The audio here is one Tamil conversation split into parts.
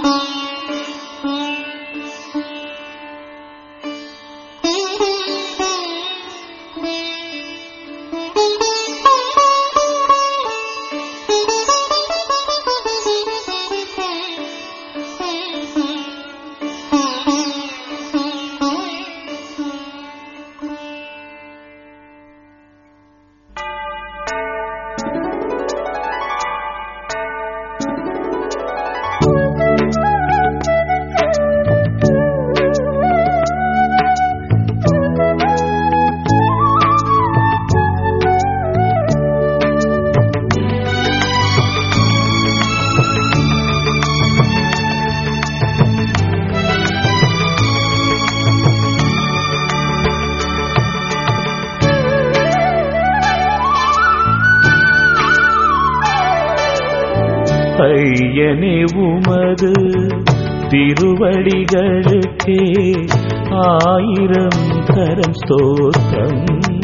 ஐயனே உமது திருவடிகளுக்கே ஆயிரம் தரம் ஸ்தோத்திரம்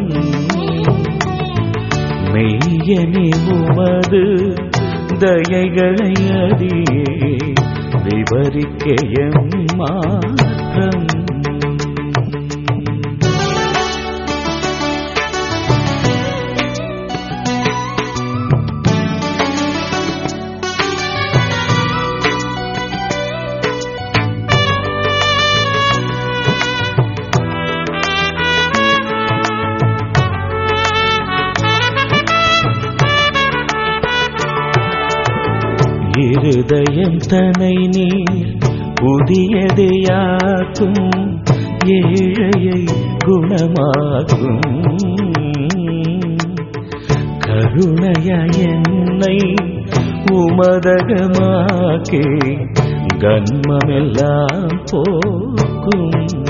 மெய்யனே உமது தயைகளை அறியே விவரிக்கையம் மாற்றம் இருதயம் தனை நீர் புதியதையாக்கும் ஏழையை குணமாக்கும் கருணைய என்னை உமதகமாக்கே கன்மமெல்லாம் போக்கும்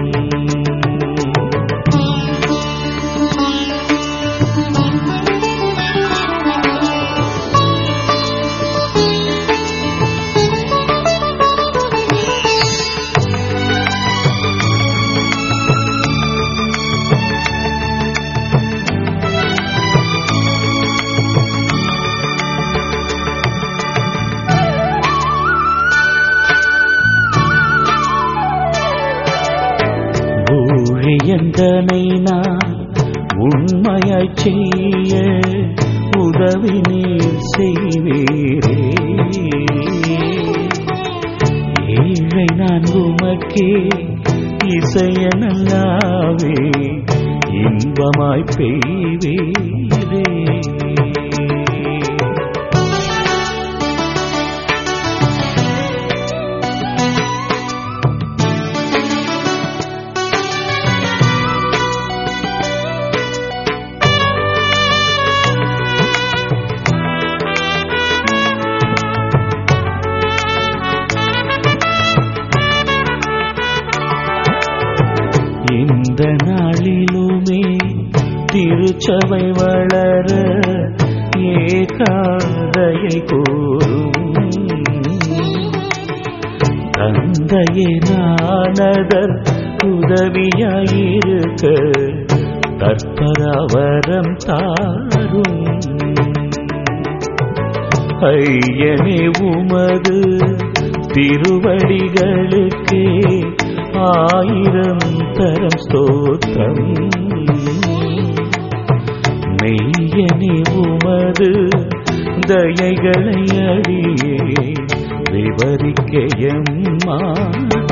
ஊழியந்தனை நான் உண்மையாய் செய்ய உதவி நீர் செய்வீரே ஏழை நான் உமக்கே இசையனல்லாவே இன்பமாய் பெய்வீரே இந்த நாளிலுமே திருச்சபை வளர ஏகாதையை கூறும் தந்தையே நானதர் உதவியாயிருக்க தற்பரவரம் தாரும் ஐயனே உமது திருவடிகளுக்கே ஆயிரம் தரம் ஸ்தோத்திரம் மெய்யனே உமது தயைகளை அடியே விவரிக்கையம் மாற்றம்